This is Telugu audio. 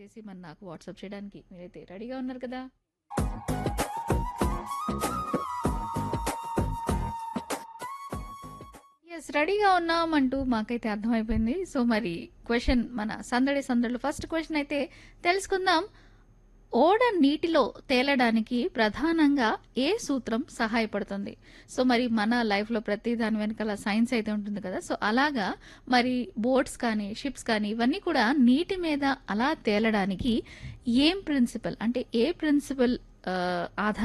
చేసి మరి నాకు వాట్సాప్ చేయడానికి మీరైతే రెడీగా ఉన్నారు కదా ఎస్ రెడీగా ఉన్నాం అంటూ మాకైతే అర్థమైపోయింది సో మరి క్వశ్చన్ మన సందడి సందడిలో ఫస్ట్ క్వశ్చన్ అయితే తెలుసుకుందాం ఓడ నీటిలో తేలడానికి ప్రధానంగా ఏ సూత్రం సహాయపడుతుంది సో మరి మన లైఫ్లో ప్రతి దాని వెనకాల సైన్స్ అయితే ఉంటుంది కదా సో అలాగా మరి బోట్స్ కానీ షిప్స్ కానీ ఇవన్నీ కూడా నీటి మీద అలా తేలడానికి ఏం ప్రిన్సిపల్ అంటే ఏ ప్రిన్సిపల్ ఆధార